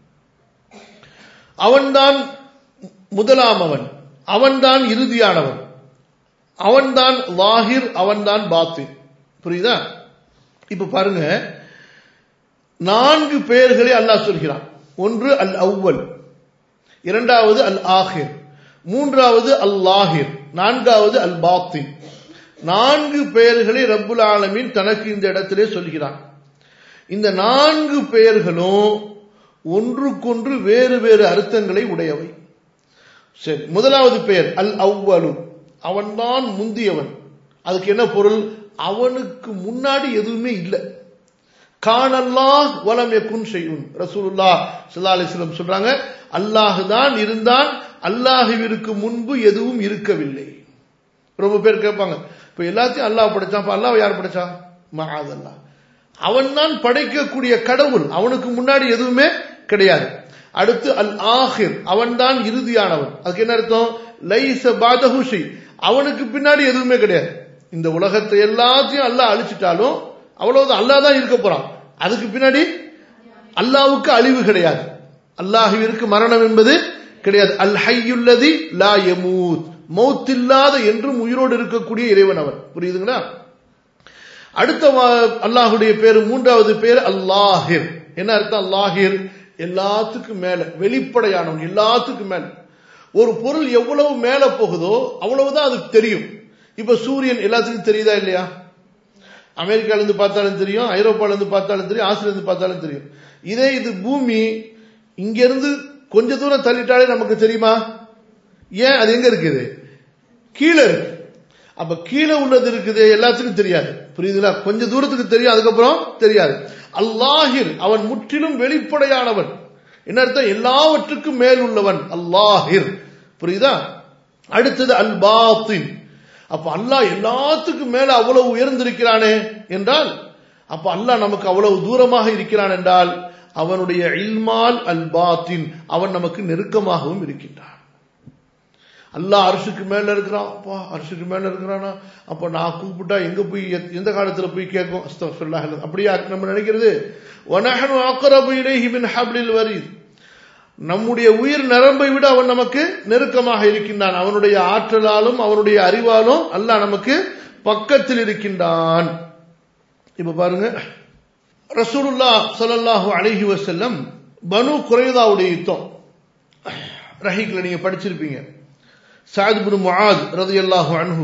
A: அவன்தான் முதலாமவன் அவன்தான் இறுதியானவன் அவன்தான் லாஹிர் அவன்தான் பாத்தின் புரியுதா இப்ப பாருங்க நான்கு பெயர்களை அல்லாஹ் சொல்கிறான் ஒன்று அல் அவ்வல் இரண்டாவது அல் ஆஹிர் மூன்றாவது அல் லாஹிர் நான்காவது அல் பாத்தின் நான்கு பெயர்களை ரப்புல் ஆலமீன் தனக்கு இந்த இடத்திலே சொல்கிறான் இந்த நான்கு பெயர்களும் ஒன்றுக்கொன்று வேறு வேறு அர்த்தங்களை உடையவை சரி முதலாவது பெயர் அல் அவ்வலு அவன்தான் முந்தியவன் அதுக்கு என்ன பொருள் அவனுக்கு முன்னாடி எதுவுமே இல்லை காணல்லாஹ் வலம் எக்குன் செய்யும் ரசூலுல்லா சல்லா அலிஸ்லம் சொல்றாங்க அல்லாஹ் தான் இருந்தான் அல்லாஹுவிற்கு முன்பு எதுவும் இருக்கவில்லை ரொம்ப பேர் கேட்பாங்க இப்ப எல்லாத்தையும் அல்லாஹ் படைச்சான் இப்ப அல்லாஹ் யார் படைச்சா மகாதல்லா அவன் தான் படைக்கக்கூடிய கடவுள் அவனுக்கு முன்னாடி எதுவுமே கிடையாது அடுத்து அல் ஆஹிர் அவன் தான் இறுதியானவன் அதுக்கு என்ன அர்த்தம் லைச பாதஹுஷி அவனுக்கு பின்னாடி எதுவுமே கிடையாது இந்த உலகத்தை எல்லாத்தையும் அல்லாஹ் அழிச்சிட்டாலும் அவ்வளவுதான் அல்லாஹ் தான் இருக்க போறான் அதுக்கு பின்னாடி அல்லாவுக்கு அழிவு கிடையாது அல்லாஹுவிற்கு மரணம் என்பது கிடையாது அல் ஹையுல்லதி லா யமூத் மௌத் இல்லாத என்றும் உயிரோடு இருக்கக்கூடிய இறைவன் அவன் புரியுதுங்களா அடுத்த வா- அல்லாஹுடைய பேரு மூன்றாவது பேர் அல்லாஹிர் என்ன அர்த்தம் அல்லாஹிர் எல்லாத்துக்கும் மேல வெளிப்படையானவன் எல்லாத்துக்கும் மேல ஒரு பொருள் எவ்வளவு மேல போகுதோ அவ்வளவுதான் அதுக்கு தெரியும் இப்ப சூரியன் எல்லாத்துக்கும் தெரியுதா இல்லையா அமெரிக்கால இருந்து பார்த்தாலும் தெரியும் ஐரோப்பால இருந்து பார்த்தாலும் தெரியும் ஆஸ்திரேலியா இருந்து பார்த்தாலும் தெரியும் இதே இது பூமி இங்க இருந்து கொஞ்ச தூரம் தள்ளிட்டாலே நமக்கு தெரியுமா ஏன் அது எங்க இருக்குது கீழே இருக்கு அப்ப கீழே உள்ளது இருக்குது எல்லாத்துக்கும் தெரியாது புரியுதுங்களா கொஞ்ச தூரத்துக்கு தெரியும் அதுக்கப்புறம் தெரியாது அல்லாஹிர் அவன் முற்றிலும் வெளிப்படையானவன் என்ன அர்த்தம் எல்லாவற்றுக்கும் மேல் உள்ளவன் அல்லாஹிர் புரியுதா அடுத்தது அல் பாத்தின் அப்ப அல்லாஹ் எல்லாத்துக்கும் மேல அவ்வளவு உயர்ந்திருக்கிறானே என்றால் அப்ப அல்லாஹ் நமக்கு அவ்வளவு தூரமாக இருக்கிறான் என்றால் அவனுடைய இல்மால் அல் பாத்தின் அவன் நமக்கு நெருக்கமாகவும் இருக்கின்றான் அல்லாஹ் அரிசுக்கு மேல இருக்கிறான் அப்பா அரிசுக்கு மேல இருக்கிறானா அப்ப நான் கூப்பிட்டா எங்க போய் எத்- எந்த காலத்துல போய் கேட்கும் அஸ்தக்ஃபிருல்லாஹ் அல் அப்படியா நம்ம நினைக்கிறது வனஹனு அக்ரபு இலைஹி மின் ஹப்லில் வரீத் நம்முடைய உயிர் நரம்பை விட அவன் நமக்கு நெருக்கமாக இருக்கின்றான் அவனுடைய ஆற்றலாலும் அவனுடைய அறிவாலும் அல்லாஹ் நமக்கு பக்கத்தில் இருக்கின்றான் இப்ப பாருங்க ரசூலுல்லா ஸல்லல்லாஹு அலைஹி வஸல்லம் பனு குறைதாவுடைய யுத்தம் ரஹீக்ல நீங்க படிச்சிருப்பீங்க சாத் பின் முஆத் ரலியல்லாஹு அன்ஹு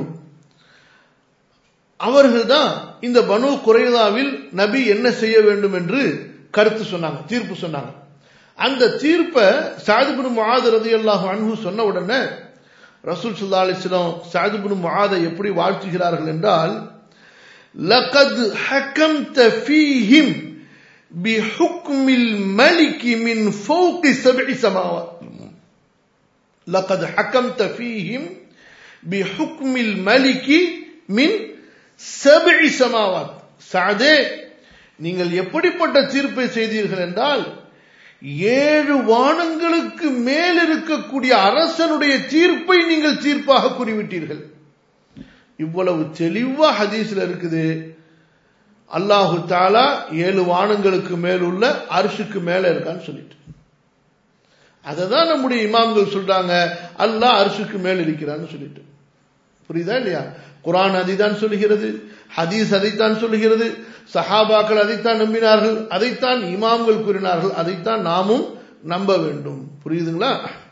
A: அவர்கள் தான் இந்த பனு குறைதாவில் நபி என்ன செய்ய வேண்டும் என்று கருத்து சொன்னாங்க தீர்ப்பு சொன்னாங்க அந்த தீர்ப்பை சாதுபின் முஆத் ரலியல்லாஹு அன்ஹு சொன்ன உடனே ரசூல் ஸல்லல்லாஹு அலைஹி வஸல்லம் சாதுபின் முஆதை எப்படி வாழ்த்துகிறார்கள் என்றால் லகத் ஹக்கம்த ஃபீஹிம் بحكم الملك من فوق سبع سماوات لقد حكمت فيهم بحكم الملك من سبع سماوات சாதே நீங்கள் எப்படிப்பட்ட தீர்ப்பை செய்தீர்கள் என்றால் ஏழு வானங்களுக்கு மேல் இருக்கக்கூடிய அரசனுடைய தீர்ப்பை நீங்கள் தீர்ப்பாக கூறிவிட்டீர்கள் இவ்வளவு தெளிவா ஹதீஸ்ல இருக்குது அல்லாஹு தாலா ஏழு வானங்களுக்கு மேல் உள்ள அரிசுக்கு மேல இருக்கான்னு சொல்லிட்டு அததான் நம்முடைய இமாம்கள் சொல்றாங்க அல்லாஹ் அரிசுக்கு மேல் இருக்கிறான்னு சொல்லிட்டு புரியுதா இல்லையா குரான் அதைத்தான் சொல்லுகிறது ஹதீஸ் அதைத்தான் சொல்லுகிறது சஹாபாக்கள் அதைத்தான் நம்பினார்கள் அதைத்தான் இமாம்கள் கூறினார்கள் அதைத்தான் நாமும் நம்ப வேண்டும் புரியுதுங்களா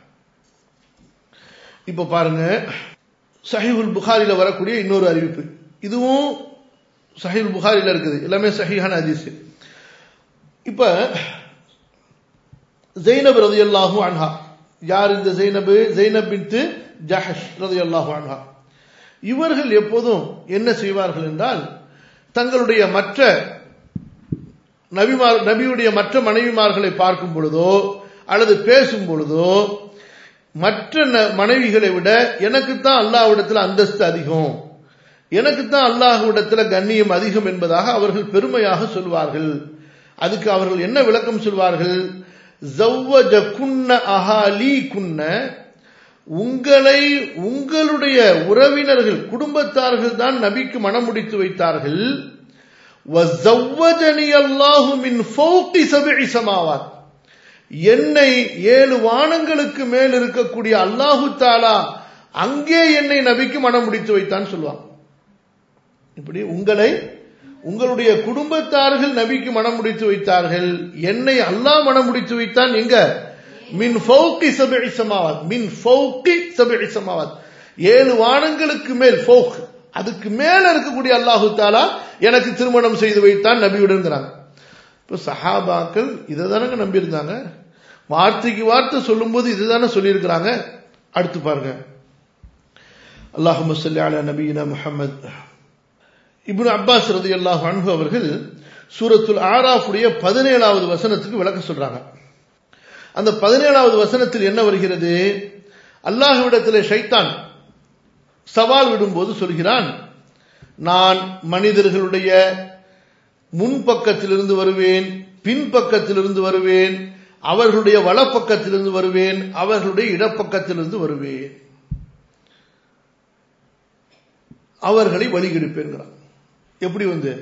A: இப்ப பாருங்க சஹிபுல் புகாரில வரக்கூடிய இன்னொரு அறிவிப்பு இதுவும் சஹில் புகாரில இருக்குது எல்லாமே சஹிஹான ஹதீஸ் இப்ப ஜெய்னப் ரதி அல்லாஹு அன்ஹா யார் இந்த ஜெய்னபு ஜெய்னப் பின்த்து ஜஹஷ் ரதி அல்லாஹு அன்ஹா இவர்கள் எப்போதும் என்ன செய்வார்கள் என்றால் தங்களுடைய மற்ற நபிமார் நபியுடைய மற்ற மனைவிமார்களை பார்க்கும் பொழுதோ அல்லது பேசும் பொழுதோ மற்ற மனைவிகளை விட எனக்குத்தான் அல்லாஹ்விடத்தில் அந்தஸ்து அதிகம் எனக்குத்தான் அல்லாஹ்விடத்தில் கண்ணியம் அதிகம் என்பதாக அவர்கள் பெருமையாக சொல்வார்கள் அதுக்கு அவர்கள் என்ன விளக்கம் சொல்வார்கள் ஜவ்வஜ குன்ன அஹாலி குன்ன உங்களை உங்களுடைய உறவினர்கள் குடும்பத்தார்கள் தான் நபிக்கு மனம் முடித்து வைத்தார்கள் என்னை ஏழு வானங்களுக்கு மேல் இருக்கக்கூடிய அல்லாஹு தாலா அங்கே என்னை நபிக்கு மனம் முடித்து வைத்தான் சொல்லுவான் இப்படி உங்களை உங்களுடைய குடும்பத்தார்கள் நபிக்கு மனம் முடித்து வைத்தார்கள் என்னை அல்லாஹ் மனம் முடித்து வைத்தான் எங்க மின் ஃபௌகி சபை சமாவாத் மின் ஃபௌகி சபை சமாவாத் ஏழு வானங்களுக்கு மேல் ஃபௌக் அதுக்கு மேல இருக்கக்கூடிய அல்லாஹு தாலா எனக்கு திருமணம் செய்து வைத்தான் நபியுடன் இப்போ சஹாபாக்கள் இதை தானங்க நம்பியிருந்தாங்க வார்த்தைக்கு வார்த்தை சொல்லும்போது இதுதானே சொல்லியிருக்கிறாங்க அடுத்து பாருங்க அல்லாஹு சொல்லி அலா நபீனா முஹம்மது இப்னு அப்பாஸ் ரதி அல்லாஹ் அன்பு அவர்கள் சூரத்துல் ஆராஃபுடைய பதினேழாவது வசனத்துக்கு விளக்க சொல்றாங்க அந்த பதினேழாவது வசனத்தில் என்ன வருகிறது அல்லாஹுவிடத்தில் ஷைத்தான் சவால் விடும்போது சொல்கிறான் நான் மனிதர்களுடைய முன்பக்கத்திலிருந்து வருவேன் பின்பக்கத்திலிருந்து வருவேன் அவர்களுடைய வலப்பக்கத்திலிருந்து வருவேன் அவர்களுடைய இடப்பக்கத்திலிருந்து வருவேன் அவர்களை வழிகெடுப்பேன்கிறான் எப்படி வந்து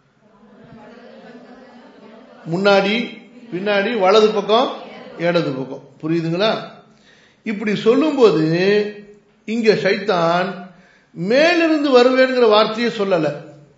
A: முன்னாடி பின்னாடி வலது பக்கம் இடது பக்கம் புரியுதுங்களா இப்படி சொல்லும்போது இங்க சைத்தான் மேலிருந்து வருவேங்கிற வார்த்தையை சொல்லல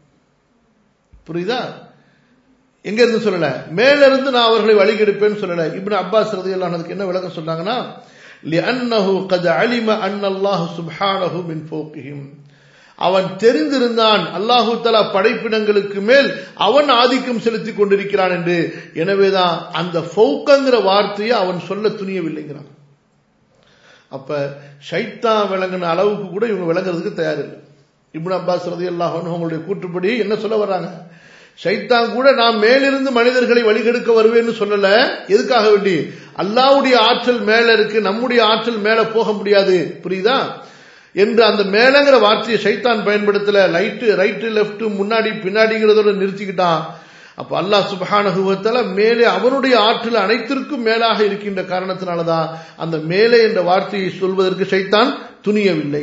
A: புரியுதா எங்க இருந்து சொல்லல மேல இருந்து நான் அவர்களை வழிகெடுப்பேன்னு சொல்லல இப்னு அப்பாஸ் ரதியல்லாஹு அதுக்கு என்ன விளக்கம் சொன்னாங்கன்னா لأنه قد علم أن الله سبحانه من فوقهم அவன் தெரிந்திருந்தான் அல்லாஹு தலா படைப்பினங்களுக்கு மேல் அவன் ஆதிக்கம் செலுத்திக் கொண்டிருக்கிறான் என்று எனவேதான் அந்த ஃபௌக்கங்கிற வார்த்தையை அவன் சொல்ல துணியவில்லைங்கிறான் அப்ப ஷைத்தா விளங்கின அளவுக்கு கூட இவங்க விளங்குறதுக்கு தயாரில்லை இப்னு அப்பாஸ் ரதி அல்லாஹ் அவங்களுடைய கூற்றுப்படி என்ன சொல்ல வர்றாங்க ஷைத்தான் கூட நான் மேலிருந்து மனிதர்களை வழிகெடுக்க வருவேன்னு சொல்லல எதுக்காக வேண்டி அல்லாவுடைய ஆற்றல் மேல இருக்கு நம்முடைய ஆற்றல் மேல போக முடியாது புரியுதா என்று அந்த மேலங்கிற வார்த்தையை சைத்தான் பயன்படுத்தல லைட்டு ரைட்டு லெப்ட் முன்னாடி பின்னாடிங்கிறதோட நிறுத்திக்கிட்டான் அப்ப அல்லாஹ் சுபஹானகுவத்தால மேலே அவனுடைய ஆற்றல் அனைத்திற்கும் மேலாக இருக்கின்ற காரணத்தினாலதான் அந்த மேலே என்ற வார்த்தையை சொல்வதற்கு சைத்தான் துணியவில்லை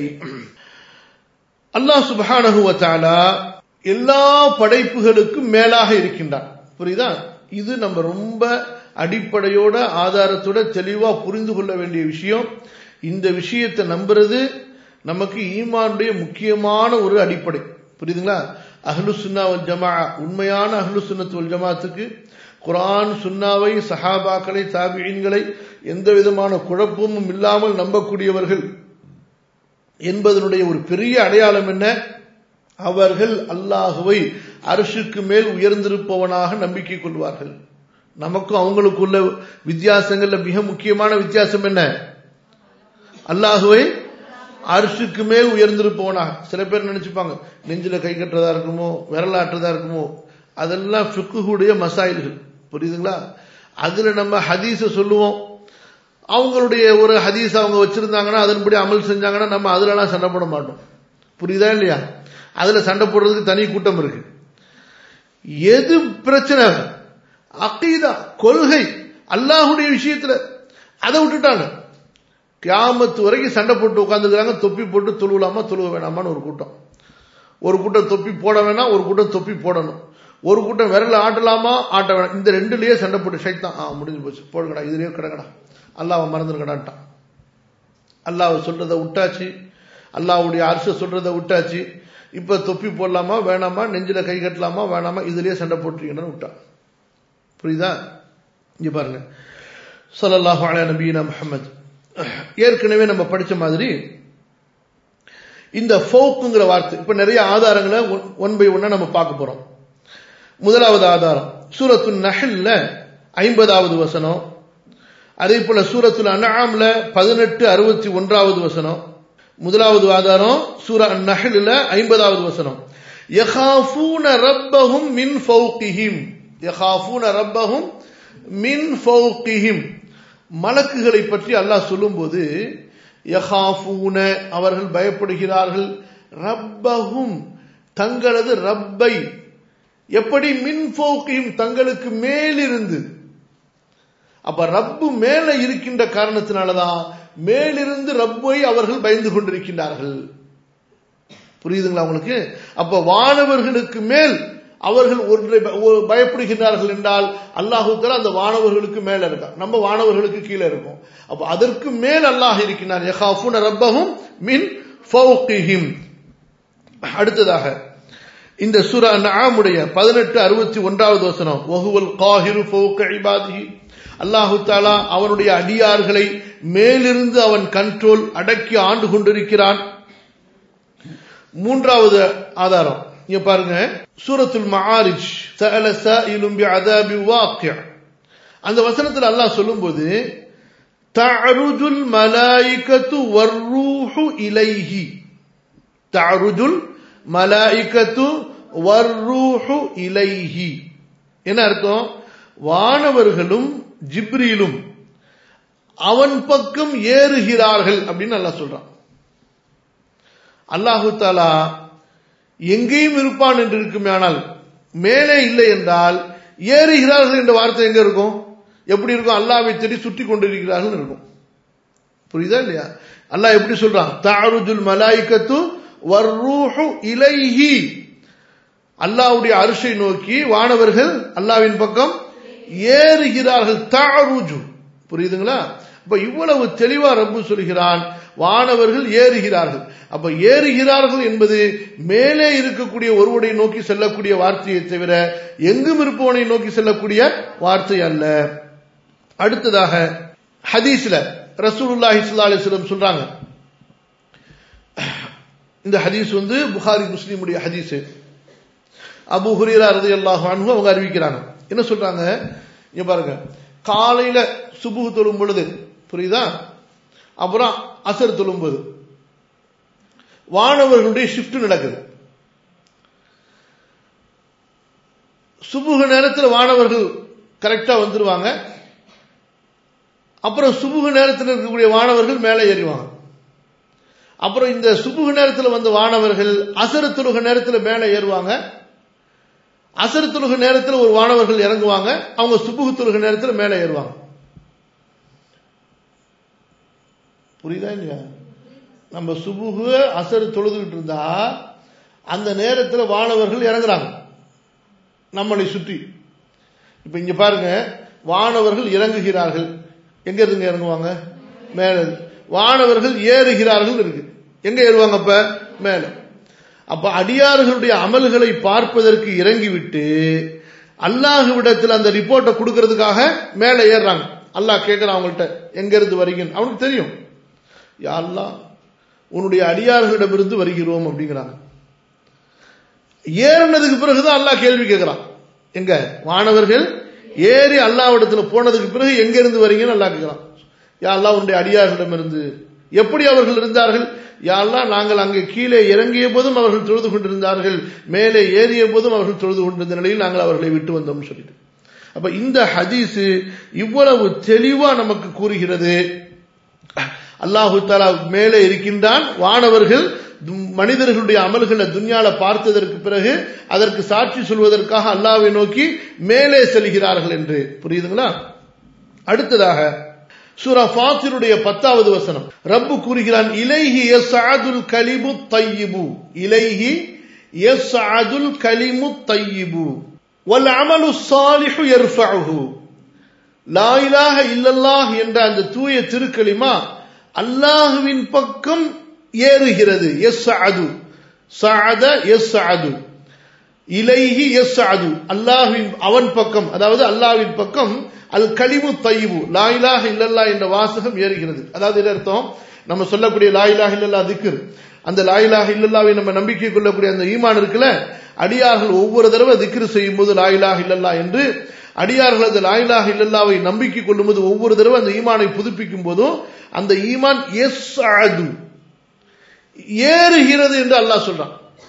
A: அல்லாஹ் சுபஹானகுவத்தாலா எல்லா படைப்புகளுக்கும் மேலாக இருக்கின்றான் புரியுதா இது நம்ம ரொம்ப அடிப்படையோட ஆதாரத்தோட தெளிவா புரிந்து கொள்ள வேண்டிய விஷயம் இந்த விஷயத்தை நம்புறது நமக்கு ஈமானுடைய முக்கியமான ஒரு அடிப்படை புரியுதுங்களா அஹ்லு சுன்னா வல் ஜமா உண்மையான அஹ்லு சுன்னத் வல் ஜமாத்துக்கு குரான் சுன்னாவை சஹாபாக்களை தாபியன்களை எந்த விதமான குழப்பமும் இல்லாமல் நம்பக்கூடியவர்கள் என்பதனுடைய ஒரு பெரிய அடையாளம் என்ன அவர்கள் அல்லாஹுவை அரசுக்கு மேல் உயர்ந்திருப்பவனாக நம்பிக்கை கொள்வார்கள் நமக்கும் அவங்களுக்குள்ள வித்தியாசங்கள்ல மிக முக்கியமான வித்தியாசம் என்ன அல்லாஹுவை அரிசுக்கு மேல் உயர்ந்திருப்பவனாக சில பேர் நினைச்சுப்பாங்க நெஞ்சில கை கட்டுறதா இருக்குமோ விரலாட்டுறதா இருக்குமோ அதெல்லாம் ஃபிக்குடைய மசாயில்கள் புரியுதுங்களா அதுல நம்ம ஹதீஸ சொல்லுவோம் அவங்களுடைய ஒரு ஹதீஸ் அவங்க வச்சிருந்தாங்கன்னா அதன்படி அமல் செஞ்சாங்கன்னா நம்ம அதுலலாம் சண்டை போட மாட்டோம் புரியுதா இல்லையா அதுல சண்டை போடுறதுக்கு தனி கூட்டம் இருக்கு எது பிரச்சனை அக்கீதா கொள்கை அல்லாஹுடைய விஷயத்துல அதை விட்டுட்டாங்க கியாமத்து வரைக்கும் சண்டை போட்டு உட்காந்துக்கிறாங்க தொப்பி போட்டு தொழுவலாமா தொழுவ வேணாமான்னு ஒரு கூட்டம் ஒரு கூட்டம் தொப்பி போட வேணாம் ஒரு கூட்டம் தொப்பி போடணும் ஒரு கூட்டம் விரல ஆட்டலாமா ஆட்ட வேணாம் இந்த ரெண்டுலயே சண்டை போட்டு ஷைத்தான் ஆ முடிஞ்சு போச்சு போடுங்கடா இதுலயே கிடக்கடா அல்லாவை மறந்துருக்கடான்ட்டான் அல்லாஹ் சொல்றதை விட்டாச்சு அல்லாவுடைய அரசு சொல்றதை விட்டாச்சு இப்ப தொப்பி போடலாமா வேணாமா நெஞ்சில கை கட்டலாமா வேணாமா இதுலயே சண்டை போட்டுருக்கீங்கன்னு விட்டான் புரியுதா இங்க பாருங்க சொல்லல்லாஹு அலா நபீனா முஹம்மது ஏற்கனவே நம்ம படிச்ச மாதிரி இந்த ஃபோக்குங்கிற வார்த்தை இப்ப நிறைய ஆதாரங்களை ஒன் பை ஒன்னா நம்ம பார்க்க போறோம் முதலாவது ஆதாரம் சூரத்து நஹல்ல ஐம்பதாவது வசனம் அதே போல சூரத்துல அன்ஆம்ல பதினெட்டு அறுபத்தி ஒன்றாவது வசனம் முதலாவது ஆதாரம் சூர நஹல்ல ஐம்பதாவது வசனம் யஹாஃபூன ரப்பஹும் மின் ஃபௌகிஹிம் யஹாஃபூன ரப்பஹும் மின் ஃபௌகிஹிம் மலக்குகளை பற்றி அல்லாஹ் சொல்லும்போது யஹாஃபூன அவர்கள் பயப்படுகிறார்கள் ரப்பஹும் தங்களது ரப்பை எப்படி மின் ஃபௌகிஹிம் தங்களுக்கு மேலிருந்து அப்ப ரப்பு மேல இருக்கின்ற காரணத்தினாலதான் மேலிருந்து ரப்பை அவர்கள் பயந்து கொண்டிருக்கின்றார்கள் புரியுதுங்களா உங்களுக்கு அப்ப வானவர்களுக்கு மேல் அவர்கள் ஒன்றை பயப்படுகின்றார்கள் என்றால் அல்லாஹு தலா அந்த வானவர்களுக்கு மேல இருக்கா நம்ம வானவர்களுக்கு கீழே இருக்கும் அப்ப அதற்கு மேல் அல்லாஹ் இருக்கின்றார் யஹாஃபுன ரப்பஹும் மின் ஃபௌகிஹிம் அடுத்ததாக இந்த சுரா நஆமுடைய பதினெட்டு அறுபத்தி ஒன்றாவது வசனம் வஹுவல் காஹிரு ஃபௌக இபாதிஹி அல்லாஹு தாலா அவனுடைய அடியார்களை மேலிருந்து அவன் கண்ட்ரோல் அடக்கி ஆண்டு கொண்டிருக்கிறான் மூன்றாவது ஆதாரம் இங்க பாருங்க சூரத்துல் மஆரிஜ் சஅல சாயிலும் பிஅதாபி வாக்கிய அந்த வசனத்தில் அல்லாஹ் சொல்லும்போது தஅருஜுல் மலாயிகத்து வர்ரூஹு இலைஹி தஅருஜுல் மலாயிகத்து வர்ரூஹு இலைஹி என்ன அர்த்தம் வானவர்களும் ஜிப்ரீலும் அவன் பக்கம் ஏறுகிறார்கள் அப்படின்னு அல்லாஹ் சொல்றான் அல்லாஹு தாலா எங்கேயும் இருப்பான் என்று இருக்குமே ஆனால் மேலே இல்லை என்றால் ஏறுகிறார்கள் என்ற வார்த்தை எங்க இருக்கும் எப்படி இருக்கும் அல்லாவை தேடி சுற்றி கொண்டிருக்கிறார்கள் இருக்கும் புரியுதா இல்லையா அல்லாஹ் எப்படி சொல்றான் தாருஜுல் மலாய்க்கத்து வர்ரூஹு இலைஹி அல்லாவுடைய அரிசை நோக்கி வானவர்கள் அல்லாவின் பக்கம் ஏறுகிறார்கள் தாருஜு புரியுதுங்களா அப்ப இவ்வளவு தெளிவா ரப்பு சொல்கிறான் வானவர்கள் ஏறுகிறார்கள் அப்ப ஏறுகிறார்கள் என்பது மேலே இருக்கக்கூடிய ஒருவனை நோக்கி செல்லக்கூடிய வார்த்தையை தவிர எங்கும் இருப்பவனை நோக்கி செல்லக்கூடிய வார்த்தை அல்ல அடுத்ததாக ஹதீஸ்ல ரசூலுல்லாஹி ஸல்லல்லாஹு அலைஹி வஸல்லம் சொல்றாங்க இந்த ஹதீஸ் வந்து புகாரி முஸ்லீமுடைய ஹதீஸ் அபு ஹுரீரா ரலியல்லாஹு அன்ஹு அவங்க அறிவிக்கிறாங்க என்ன சொல்றாங்க இங்க பாருங்க காலையில சுபுஹ் தொழும் பொழுது புரியுதா அப்புறம் அசர் தொழும்போது வானவர்களுடைய ஷிஃப்ட் நடக்குது சுபுக நேரத்தில் வானவர்கள் கரெக்டா வந்துருவாங்க அப்புறம் சுபுக நேரத்தில் இருக்கக்கூடிய வானவர்கள் மேலே ஏறிவாங்க அப்புறம் இந்த சுபுக நேரத்தில் வந்த வானவர்கள் அசர தொழுக நேரத்தில் மேலே ஏறுவாங்க அசர தொழுக நேரத்தில் ஒரு வானவர்கள் இறங்குவாங்க அவங்க சுபுகு தொழுக நேரத்தில் மேலே ஏறுவாங்க புரியுதா இல்லையா நம்ம சுபுகு அசர் தொழுதுகிட்டு இருந்தா அந்த நேரத்தில் வானவர்கள் இறங்குறாங்க நம்மளை சுற்றி இப்ப இங்க பாருங்க வானவர்கள் இறங்குகிறார்கள் எங்க இருந்து இறங்குவாங்க மேல வானவர்கள் ஏறுகிறார்கள் இருக்கு எங்க ஏறுவாங்க அப்ப மேல அப்ப அடியார்களுடைய அமல்களை பார்ப்பதற்கு இறங்கிவிட்டு அல்லாஹுவிடத்தில் அந்த ரிப்போர்ட்டை கொடுக்கறதுக்காக மேல ஏறுறாங்க அல்லாஹ் கேட்கிறான் அவங்கள்ட்ட எங்க இருந்து வரீங்க அவனுக்கு தெரியும் யாரெல்லாம் உன்னுடைய அடியார்களிடமிருந்து வருகிறோம் அப்படிங்கிறாங்க ஏறினதுக்கு பிறகுதான் அல்லாஹ் கேள்வி கேட்கிறான் எங்க வானவர்கள் ஏறி அல்லாவிடத்துல போனதுக்கு பிறகு எங்க இருந்து வரீங்கன்னு அல்லாஹ் கேட்கிறான் யா அல்லா உன்னுடைய அடியார்களிடமிருந்து எப்படி அவர்கள் இருந்தார்கள் யாரெல்லாம் நாங்கள் அங்கே கீழே இறங்கிய போதும் அவர்கள் தொழுது கொண்டிருந்தார்கள் மேலே ஏறிய போதும் அவர்கள் தொழுது கொண்டிருந்த நிலையில் நாங்கள் அவர்களை விட்டு வந்தோம் சொல்லிட்டு அப்ப இந்த ஹதீஸ் இவ்வளவு தெளிவா நமக்கு கூறுகிறது அல்லாஹு தாலா மேலே இருக்கின்றான் வானவர்கள் மனிதர்களுடைய அமல்களை துன்யால பார்த்ததற்கு பிறகு அதற்கு சாட்சி சொல்வதற்காக அல்லாவை நோக்கி மேலே செல்கிறார்கள் என்று புரியுதுங்களா அடுத்ததாக சூரா ஃபாத்திருடைய பத்தாவது வசனம் ரப்பு கூறுகிறான் இலைஹி எஸ்ஆதுல் கலிமு தையிபு இலைஹி எஸ்ஆதுல் கலிமு தையிபு வல் அமலு சாலிஹு யர்ஃபஉஹு லா இலாஹ இல்லல்லாஹ் என்ற அந்த தூய திருக்கலிமா அல்லாஹுவின் பக்கம் ஏறுகிறது எஸ் அது சாத எஸ் அது இலைஹி எஸ் அது அல்லாஹின் அவன் பக்கம் அதாவது அல்லாஹ்வின் பக்கம் அல் கலிமு தையிபு லாயிலாக இல்லல்லா என்ற வாசகம் ஏறுகிறது அதாவது என்ன அர்த்தம் நம்ம சொல்லக்கூடிய லாயிலாக இல்லல்லா திக்ர் அந்த லாயிலாக இல்லல்லாவை நம்ம நம்பிக்கை கொள்ளக்கூடிய அந்த ஈமான் இருக்குல்ல அடியார்கள் ஒவ்வொரு தடவை திக்ரு செய்யும் போது லாயிலாக இல்லல்லா என்று அடியார்கள் அந்த லாயிலாக இல்லல்லாவை நம்பிக்கை கொள்ளும்போது ஒவ்வொரு தடவை அந்த ஈமானை புதுப்பிக்கும் போதும் அந்த ஈமான் எஸ் அது ஏறுகிறது என்று அல்லாஹ் சொல்றான்